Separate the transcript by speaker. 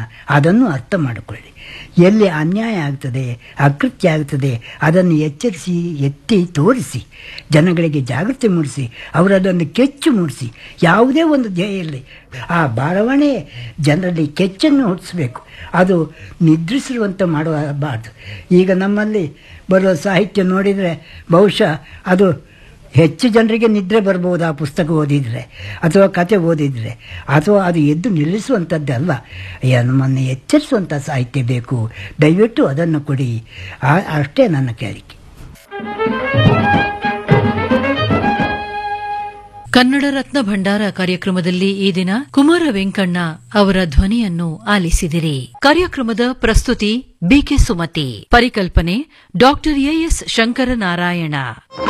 Speaker 1: ಅದನ್ನು ಅರ್ಥ ಮಾಡಿಕೊಳ್ಳಿ ಎಲ್ಲಿ ಅನ್ಯಾಯ ಆಗ್ತದೆ ಅಕೃತ್ಯ ಆಗ್ತದೆ ಅದನ್ನು ಎಚ್ಚರಿಸಿ ಎತ್ತಿ ತೋರಿಸಿ ಜನಗಳಿಗೆ ಜಾಗೃತಿ ಮೂಡಿಸಿ ಅವರದನ್ನು ಕೆಚ್ಚು ಮೂಡಿಸಿ ಯಾವುದೇ ಒಂದು ಧ್ಯೇಯ ಇರಲಿ ಆ ಬರವಣೆ ಜನರಲ್ಲಿ ಕೆಚ್ಚನ್ನು ಹುಟ್ಟಿಸ್ಬೇಕು ಅದು ನಿದ್ರಿಸಿರುವಂತೆ ಮಾಡಬಾರ್ದು ಈಗ ನಮ್ಮಲ್ಲಿ ಬರುವ ಸಾಹಿತ್ಯ ನೋಡಿದರೆ ಬಹುಶಃ ಅದು ಹೆಚ್ಚು ಜನರಿಗೆ ನಿದ್ರೆ ಬರ್ಬೋದು ಆ ಪುಸ್ತಕ ಓದಿದರೆ ಅಥವಾ ಕತೆ ಓದಿದರೆ ಅಥವಾ ಅದು ಎದ್ದು ನಿಲ್ಲಿಸುವಂಥದ್ದಲ್ಲ ಯ- ನಮ್ಮನ್ನು ಎಚ್ಚರಿಸುವಂಥ ಸಾಹಿತ್ಯ ಬೇಕು ದಯವಿಟ್ಟು ಅದನ್ನು ಕೊಡಿ ಆ- ಅಷ್ಟೇ ನನ್ನ ಕೇಳಿಕೆ
Speaker 2: ಕನ್ನಡ ರತ್ನ ಭಂಡಾರ ಕಾರ್ಯಕ್ರಮದಲ್ಲಿ ಈ ದಿನ ಕುಮಾರ ವೆಂಕಣ್ಣ ಅವರ ಧ್ವನಿಯನ್ನು ಆಲಿಸಿದಿರಿ ಕಾರ್ಯಕ್ರಮದ ಪ್ರಸ್ತುತಿ ಬಿಕೆ ಸುಮತಿ ಪರಿಕಲ್ಪನೆ ಡಾಕ್ಟರ್ ಎಎಸ್ ಶಂಕರನಾರಾಯಣ